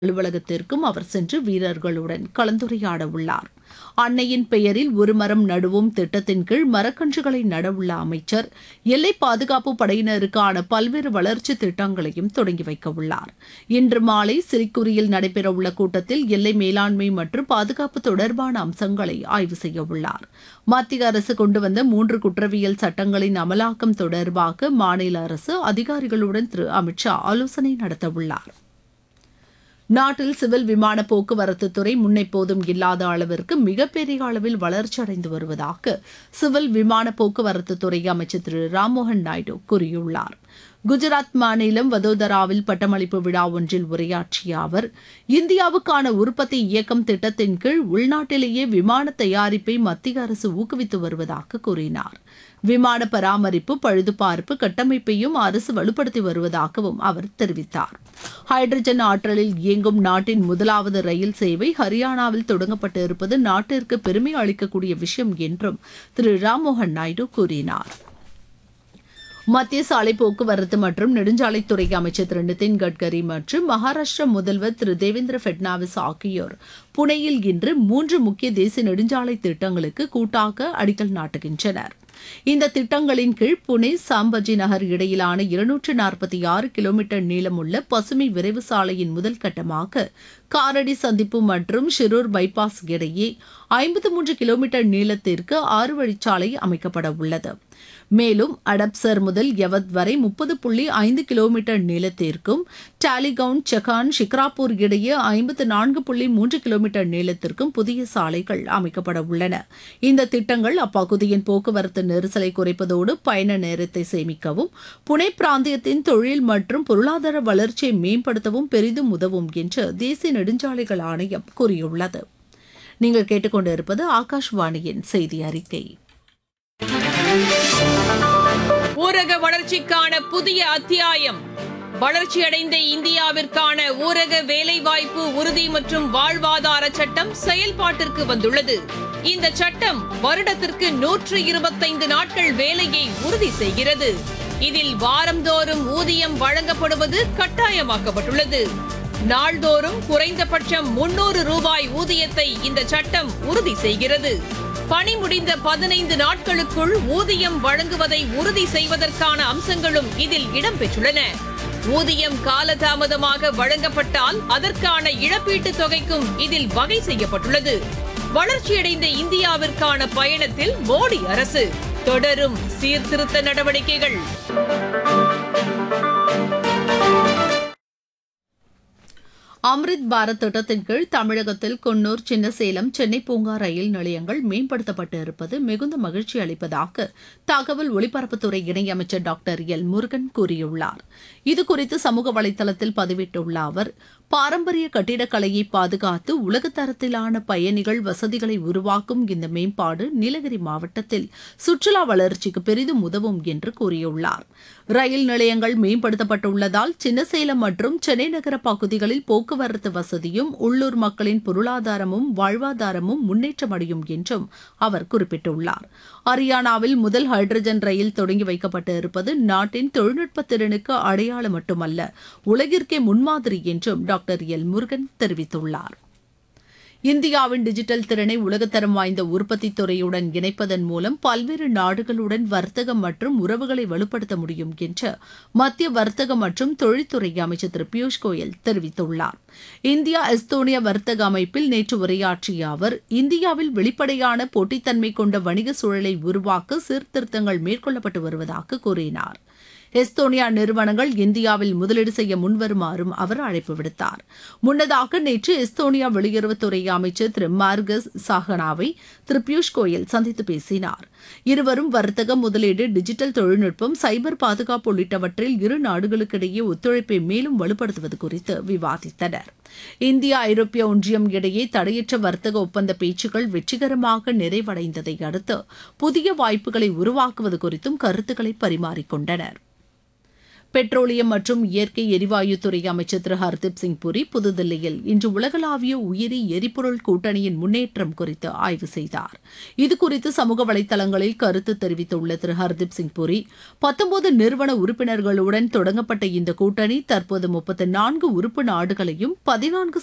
அலுவலகத்திற்கும் அவர் சென்று வீரர்களுடன் கலந்துரையாட உள்ளார் அன்னையின் பெயரில் ஒரு மரம் நடுவோம் திட்டத்தின் கீழ் மரக்கன்றுகளை நடவுள்ள அமைச்சர் எல்லை பாதுகாப்பு படையினருக்கான பல்வேறு வளர்ச்சி திட்டங்களையும் தொடங்கி வைக்க உள்ளார் இன்று மாலை சிலிக்குரியில் நடைபெறவுள்ள கூட்டத்தில் எல்லை மேலாண்மை மற்றும் பாதுகாப்பு தொடர்பான அம்சங்களை ஆய்வு செய்ய உள்ளார் மத்திய அரசு கொண்டு வந்த மூன்று குற்றவியல் சட்டங்களின் அமலாக்கம் தொடர்பாக மாநில அரசு அதிகாரிகளுடன் திரு அமித்ஷா ஆலோசனை நடத்தவுள்ளார் நாட்டில் சிவில் விமான போக்குவரத்து துறை முன்னெப்போதும் இல்லாத அளவிற்கு மிகப்பெரிய அளவில் வளர்ச்சி அடைந்து வருவதாக சிவில் விமான போக்குவரத்து துறை அமைச்சர் திரு ராம்மோகன் நாயுடு கூறியுள்ளார் குஜராத் மாநிலம் வதோதராவில் பட்டமளிப்பு விழா ஒன்றில் உரையாற்றிய அவர் இந்தியாவுக்கான உற்பத்தி இயக்கம் திட்டத்தின் கீழ் உள்நாட்டிலேயே விமான தயாரிப்பை மத்திய அரசு ஊக்குவித்து வருவதாக கூறினார் விமான பராமரிப்பு பழுதுபார்ப்பு கட்டமைப்பையும் அரசு வலுப்படுத்தி வருவதாகவும் அவர் தெரிவித்தார் ஹைட்ரஜன் ஆற்றலில் இயங்கும் நாட்டின் முதலாவது ரயில் சேவை ஹரியானாவில் தொடங்கப்பட்டு இருப்பது நாட்டிற்கு பெருமை அளிக்கக்கூடிய விஷயம் என்றும் திரு ராம்மோகன் நாயுடு கூறினார் மத்திய சாலை போக்குவரத்து மற்றும் நெடுஞ்சாலைத்துறை அமைச்சர் திரு நிதின் கட்கரி மற்றும் மகாராஷ்டிர முதல்வர் திரு தேவேந்திர ஃபட்னாவிஸ் ஆகியோர் புனேயில் இன்று மூன்று முக்கிய தேசிய நெடுஞ்சாலை திட்டங்களுக்கு கூட்டாக அடிக்கல் நாட்டுகின்றனர் இந்த திட்டங்களின் கீழ் புனே சாம்பஜி நகர் இடையிலான இருநூற்று நாற்பத்தி ஆறு கிலோமீட்டர் நீளமுள்ள பசுமை விரைவு சாலையின் முதல் கட்டமாக காரடி சந்திப்பு மற்றும் ஷிரூர் பைபாஸ் இடையே ஐம்பத்து மூன்று கிலோமீட்டர் நீளத்திற்கு ஆறு வழிச்சாலை அமைக்கப்பட உள்ளது மேலும் அடப்சர் முதல் யவத் வரை முப்பது புள்ளி ஐந்து கிலோமீட்டர் நீளத்திற்கும் டாலிகவுன் செகான் ஷிக்ராப்பூர் இடையே ஐம்பத்து நான்கு புள்ளி மூன்று கிலோமீட்டர் நீளத்திற்கும் புதிய சாலைகள் அமைக்கப்பட உள்ளன இந்த திட்டங்கள் அப்பகுதியின் போக்குவரத்து நெரிசலை குறைப்பதோடு பயண நேரத்தை சேமிக்கவும் புனே பிராந்தியத்தின் தொழில் மற்றும் பொருளாதார வளர்ச்சியை மேம்படுத்தவும் பெரிதும் உதவும் என்று தேசிய நெடுஞ்சாலைகள் ஆணையம் கூறியுள்ளது நீங்கள் கேட்டுக்கொண்டிருப்பது ஆகாஷ்வாணியின் செய்தி அறிக்கை ஊரக வளர்ச்சிக்கான புதிய அத்தியாயம் வளர்ச்சியடைந்த இந்தியாவிற்கான ஊரக வேலைவாய்ப்பு உறுதி மற்றும் வாழ்வாதார சட்டம் செயல்பாட்டிற்கு வந்துள்ளது இந்த சட்டம் வருடத்திற்கு நூற்று இருபத்தைந்து நாட்கள் வேலையை உறுதி செய்கிறது இதில் வாரந்தோறும் ஊதியம் வழங்கப்படுவது கட்டாயமாக்கப்பட்டுள்ளது நாள்தோறும் குறைந்தபட்சம் முன்னூறு ரூபாய் ஊதியத்தை இந்த சட்டம் உறுதி செய்கிறது பணி முடிந்த பதினைந்து நாட்களுக்குள் ஊதியம் வழங்குவதை உறுதி செய்வதற்கான அம்சங்களும் இதில் இடம்பெற்றுள்ளன ஊதியம் காலதாமதமாக வழங்கப்பட்டால் அதற்கான இழப்பீட்டுத் தொகைக்கும் இதில் வகை செய்யப்பட்டுள்ளது வளர்ச்சியடைந்த இந்தியாவிற்கான பயணத்தில் மோடி அரசு தொடரும் சீர்திருத்த நடவடிக்கைகள் அம்ரித் பாரத் திட்டத்தின் கீழ் தமிழகத்தில் குன்னூர் சின்னசேலம் சென்னை பூங்கா ரயில் நிலையங்கள் மேம்படுத்தப்பட்டு இருப்பது மிகுந்த மகிழ்ச்சி அளிப்பதாக தகவல் ஒலிபரப்புத்துறை இணையமைச்சர் டாக்டர் எல் முருகன் கூறியுள்ளார் இதுகுறித்து சமூக வலைதளத்தில் பதிவிட்டுள்ள அவர் பாரம்பரிய கட்டிடக்கலையை பாதுகாத்து உலகத்தரத்திலான பயணிகள் வசதிகளை உருவாக்கும் இந்த மேம்பாடு நீலகிரி மாவட்டத்தில் சுற்றுலா வளர்ச்சிக்கு பெரிதும் உதவும் என்று கூறியுள்ளார் ரயில் நிலையங்கள் மேம்படுத்தப்பட்டுள்ளதால் சின்னசேலம் மற்றும் சென்னை நகர பகுதிகளில் போக்குவரத்து வசதியும் உள்ளூர் மக்களின் பொருளாதாரமும் வாழ்வாதாரமும் முன்னேற்றமடையும் என்றும் அவர் குறிப்பிட்டுள்ளார் ஹரியானாவில் முதல் ஹைட்ரஜன் ரயில் தொடங்கி வைக்கப்பட்டு இருப்பது நாட்டின் தொழில்நுட்ப திறனுக்கு அடையாளம் மட்டுமல்ல உலகிற்கே முன்மாதிரி என்றும் டாக்டர் எல் முருகன் தெரிவித்துள்ளார் இந்தியாவின் டிஜிட்டல் திறனை உலகத்தரம் வாய்ந்த உற்பத்தி துறையுடன் இணைப்பதன் மூலம் பல்வேறு நாடுகளுடன் வர்த்தகம் மற்றும் உறவுகளை வலுப்படுத்த முடியும் என்று மத்திய வர்த்தக மற்றும் தொழில்துறை அமைச்சர் திரு பியூஷ் கோயல் தெரிவித்துள்ளார் இந்தியா எஸ்தோனியா வர்த்தக அமைப்பில் நேற்று உரையாற்றிய அவர் இந்தியாவில் வெளிப்படையான போட்டித்தன்மை கொண்ட வணிக சூழலை உருவாக்க சீர்திருத்தங்கள் மேற்கொள்ளப்பட்டு வருவதாக கூறினார் எஸ்தோனியா நிறுவனங்கள் இந்தியாவில் முதலீடு செய்ய முன்வருமாறும் அவர் அழைப்பு விடுத்தார் முன்னதாக நேற்று எஸ்தோனியா வெளியுறவுத்துறை அமைச்சர் திரு மார்கஸ் சாகனாவை திரு பியூஷ் கோயல் சந்தித்து பேசினார் இருவரும் வர்த்தகம் முதலீடு டிஜிட்டல் தொழில்நுட்பம் சைபர் பாதுகாப்பு உள்ளிட்டவற்றில் இரு நாடுகளுக்கிடையே ஒத்துழைப்பை மேலும் வலுப்படுத்துவது குறித்து விவாதித்தனர் இந்தியா ஐரோப்பிய ஒன்றியம் இடையே தடையற்ற வர்த்தக ஒப்பந்த பேச்சுக்கள் வெற்றிகரமாக நிறைவடைந்ததை அடுத்து புதிய வாய்ப்புகளை உருவாக்குவது குறித்தும் கருத்துக்களை பரிமாறிக்கொண்டனர் பெட்ரோலியம் மற்றும் இயற்கை எரிவாயுத்துறை அமைச்சர் திரு ஹர்தீப் சிங் புரி புதுதில்லியில் இன்று உலகளாவிய உயிரி எரிபொருள் கூட்டணியின் முன்னேற்றம் குறித்து ஆய்வு செய்தார் இதுகுறித்து சமூக வலைதளங்களில் கருத்து தெரிவித்துள்ள திரு ஹர்தீப் சிங் புரி பத்தொன்பது நிறுவன உறுப்பினர்களுடன் தொடங்கப்பட்ட இந்த கூட்டணி தற்போது முப்பத்து நான்கு உறுப்பு நாடுகளையும் பதினான்கு